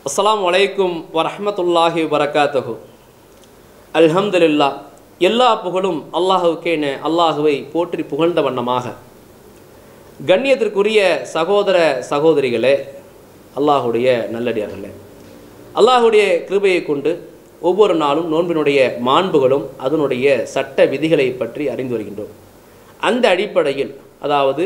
அஸ்ஸலாமு அலைக்கும் வரஹ்மத்துல்லாஹி வரகாத்துஹு அல்ஹம்துலில்லா எல்லா புகழும் அல்லாஹுக்கேன அல்லாஹுவை போற்றி புகழ்ந்த வண்ணமாக கண்ணியத்திற்குரிய சகோதர சகோதரிகளே அல்லாஹுடைய நல்லடியார்களே அல்லாஹுடைய கிருபையை கொண்டு ஒவ்வொரு நாளும் நோன்பினுடைய மாண்புகளும் அதனுடைய சட்ட விதிகளை பற்றி அறிந்து வருகின்றோம் அந்த அடிப்படையில் அதாவது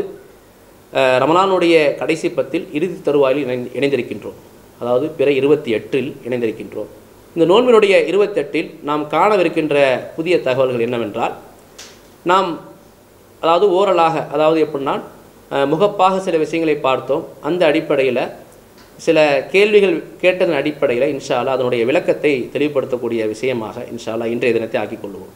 அஹ், ரமலானுடைய கடைசி பத்தில் இறுதி தருவாயில் இணை இணைந்திருக்கின்றோம் அதாவது பிற இருபத்தி எட்டில் இணைந்திருக்கின்றோம் இந்த நோன்பினுடைய இருபத்தெட்டில் நாம் காணவிருக்கின்ற புதிய தகவல்கள் என்னவென்றால் நாம் அதாவது ஓரலாக அதாவது எப்படின்னா அஹ், முகப்பாக சில விஷயங்களை பார்த்தோம் அந்த அடிப்படையில் சில கேள்விகள் கேட்டதன் அடிப்படையில் இன்ஷா அல்லாஹ் அதனுடைய விளக்கத்தை தெளிவுபடுத்தக்கூடிய விஷயமாக இன்ஷா அல்லாஹ் இன்றைய தினத்தை ஆக்கிக் கொள்வோம்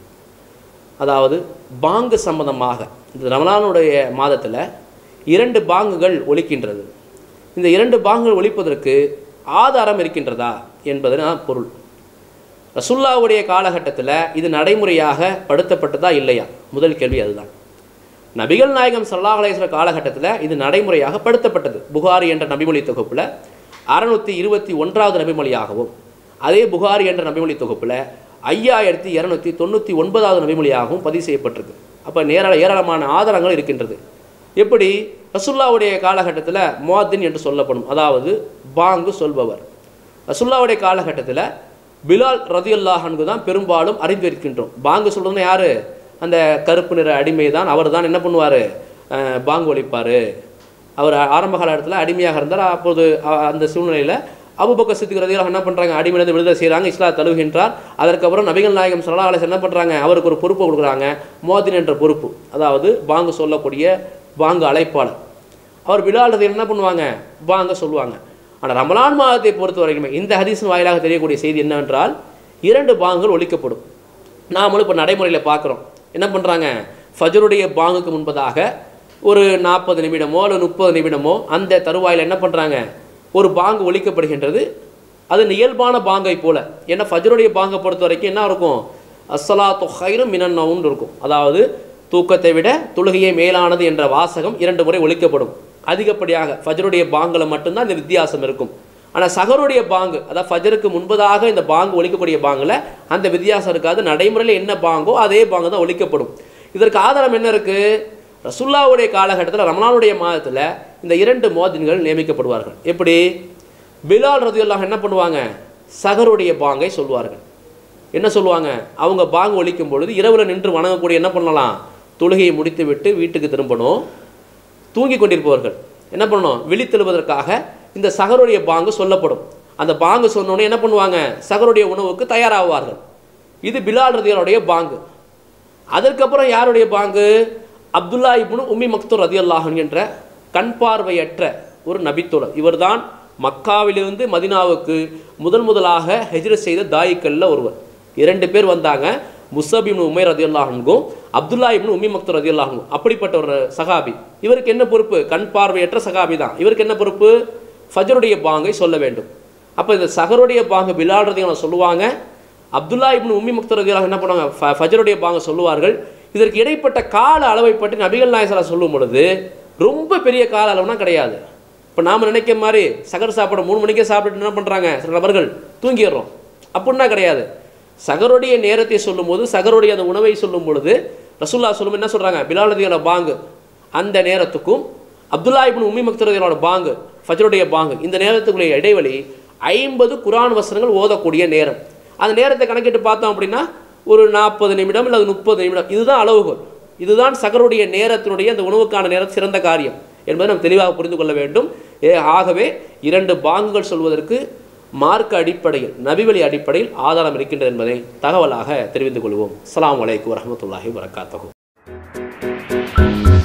அதாவது பாங்கு சம்பந்தமாக இந்த ரமலானுடைய மாதத்தில் இரண்டு பாங்குகள் ஒலிக்கின்றது இந்த இரண்டு பாங்குகள் ஒலிப்பதற்கு ஆதாரம் இருக்கின்றதா என்பதுதான் பொருள் ரசுல்லாவுடைய காலகட்டத்தில் இது நடைமுறையாக படுத்தப்பட்டதா இல்லையா முதல் கேள்வி அதுதான் நபிகள் நாயகம் ஸல்லல்லாஹு அலைஹி வஸல்லம் காலகட்டத்தில் இது நடைமுறையாக படுத்தப்பட்டது புகாரி என்ற நபிமொழி தொகுப்பில் அறுநூற்றி இருபத்தி ஒன்றாவது நபிமொழியாகவும் அதே புகாரி என்ற நபிமொழி தொகுப்பில் ஐயாயிரத்தி இரநூத்தி தொண்ணூற்றி ஒன்பதாவது நபிமொழியாகவும் பதிவு செய்யப்பட்டிருக்கு அப்போ நேராள ஏராளமான ஆதாரங்கள் இருக்கின்றது எப்படி ரசுல்லாவுடைய காலகட்டத்தில் முவாத்தின் என்று சொல்லப்படும் அதாவது பாங்கு சொல்பவர் ரசுல்லாவுடைய காலகட்டத்தில் பிலால் ரதியுல்லாஹன்கு தான் பெரும்பாலும் அறிந்திருக்கின்றோம் பாங்கு சொல்றதுன்னா யாரு அந்த கருப்பு நிற அடிமை தான் அவர் தான் என்ன பண்ணுவார் பாங்கு ஒழிப்பார் அவர் ஆரம்ப காலகட்டத்தில் அடிமையாக இருந்தார் அப்போது அ- அந்த சூழ்நிலையில் அபுபக்கர் சித்திக் ரதியல்லாஹ் என்ன பண்ணுறாங்க அடிமையிலிருந்து விடுதலை செய்கிறாங்க இஸ்லா தழுவுகின்றார் அதற்கப்புறம் நபிகள் நாயகம் ஸல்லல்லாஹு அலைஹி வஸல்லம் என்ன பண்ணுறாங்க அவருக்கு ஒரு பொறுப்பு கொடுக்குறாங்க மோதின் என்ற பொறுப்பு அதாவது பாங்கு சொல்லக்கூடிய பாங்கு அழைப்பாளர் அவர் விழாடுறது என்ன பண்ணுவாங்க வாங்க சொல்லுவாங்க ஆனால் ரமலான் மாதத்தை பொறுத்த வரைக்குமே இந்த ஹதீஸின் வாயிலாக தெரியக்கூடிய செய்தி என்னவென்றால் இரண்டு பாங்குகள் ஒழிக்கப்படும் நாமளும் இப்போ நடைமுறையில் பார்க்குறோம் என்ன பண்ணுறாங்க ஃபஜருடைய பாங்குக்கு முன்பதாக ஒரு நாற்பது நிமிடமோ அல்லது முப்பது நிமிடமோ அந்த தருவாயில் என்ன பண்ணுறாங்க ஒரு பாங்கு ஒழிக்கப்படுகின்றது அது இயல்பான பாங்கை போல ஏன்னா ஃபஜருடைய பாங்கை பொறுத்த வரைக்கும் என்ன இருக்கும் அஸ்ஸலாத்து ஹைரும் மினன்னவும் இருக்கும் அதாவது தூக்கத்தை விட தொழுகையே மேலானது என்ற வாசகம் இரண்டு முறை ஒழிக்கப்படும் அதிகப்படியாக ஃபஜருடைய பாங்கில் மட்டும்தான் இந்த வித்தியாசம் இருக்கும் ஆனால் சகருடைய பாங்கு அதாவது ஃபஜருக்கு முன்பதாக இந்த பாங்கு ஒழிக்கக்கூடிய பாங்கில் அந்த வித்தியாசம் இருக்காது நடைமுறையில் என்ன பாங்கோ அதே பாங்கு தான் ஒழிக்கப்படும் இதற்கு ஆதாரம் என்ன இருக்குது ரசுல்லாவுடைய காலகட்டத்தில் ரமலானுடைய மாதத்தில் இந்த இரண்டு மோதின்கள் நியமிக்கப்படுவார்கள் எப்படி பிலால் ரதியுல்லாஹ் என்ன பண்ணுவாங்க சகருடைய பாங்கை சொல்வார்கள் என்ன சொல்லுவாங்க அவங்க பாங்கு ஒலிக்கும் பொழுது இரவில் நின்று வணங்கக்கூடிய என்ன பண்ணலாம் தொழுகையை முடித்துவிட்டு வீட்டுக்கு திரும்பணும் தூங்கி கொண்டிருப்பவர்கள் என்ன பண்ணணும் விழித்தெழுவதற்காக இந்த சகருடைய பாங்கு சொல்லப்படும் அந்த பாங்கு சொன்னோடனே என்ன பண்ணுவாங்க சகருடைய உணவுக்கு தயாராகுவார்கள் இது பிலால் ரதியலுடைய பாங்கு அதற்கப்புறம் யாருடைய பாங்கு அப்துல்லா இப்னு உம்மி மக்தூர் ரதியல்லாஹன் என்ற கண் பார்வையற்ற ஒரு நபித்தோழர் இவர்தான் மக்காவிலிருந்து மதினாவுக்கு முதல் முதலாக ஹெஜ்ரத் செய்த தாயிக்கல்ல ஒருவர் இரண்டு பேர் வந்தாங்க முசப் இப்னு உமைர் ரதியுல்லாஹனுக்கும் அப்துல்லா இப்னு உம்மி மக்தூர் ரதியுல்லாஹனும் அப்படிப்பட்ட ஒரு சகாபி இவருக்கு என்ன பொறுப்பு கண் பார்வையற்ற சகாபி தான் இவருக்கு என்ன பொறுப்பு ஃபஜருடைய பாங்கை சொல்ல வேண்டும் அப்போ இந்த சகருடைய பாங்கு பிலால் ரதியல்லாஹ் சொல்லுவாங்க அப்துல்லா இப்னு உம்மி முக்தர் ரதியல்லாஹ் என்ன பண்ணுவாங்க ஃப- ஃபஜருடைய பாங்க சொல்லுவார்கள் இதற்கு இடைப்பட்ட கால அளவை பற்றி நபிகள் நாயசரா சொல்லும் பொழுது ரொம்ப பெரிய கால அளவுனா கிடையாது இப்போ நாம் நினைக்கிற மாதிரி சகர் சாப்பிட மூணு மணிக்கே சாப்பிட்டு என்ன பண்ணுறாங்க சில நபர்கள் தூங்கிடுறோம் அப்படின்னா கிடையாது சகருடைய நேரத்தை சொல்லும்போது சகருடைய அந்த உணவை சொல்லும் பொழுது ரசூல்லா சொல்லும் என்ன சொல்கிறாங்க பிலால் ரதியோட பாங்கு அந்த நேரத்துக்கும் அப்துல்லா இப்னு உம்மி மக்தர் ரதியோட பாங்கு ஃபஜருடைய பாங்கு இந்த நேரத்துக்குரிய இடைவெளி ஐம்பது குரான் வசனங்கள் ஓதக்கூடிய நேரம் அந்த நேரத்தை கணக்கிட்டு பார்த்தோம் அப்படின்னா ஒரு நாற்பது நிமிடம் அல்லது முப்பது நிமிடம் இதுதான் அளவுகோல் இதுதான் சகருடைய நேரத்தினுடைய அந்த உணவுக்கான நேரம் சிறந்த காரியம் என்பதை நாம் தெளிவாக புரிந்து கொள்ள வேண்டும் ஏ ஆகவே இரண்டு பாங்குகள் சொல்வதற்கு மார்க்க அடிப்படையில் நபிவழி அடிப்படையில் ஆதாரம் இருக்கின்றது என்பதை தகவலாக தெரிவித்துக் கொள்வோம் அஸ்ஸலாமு அலைக்கும் வரஹ்மத்துல்லாஹி வரகாத்தஹு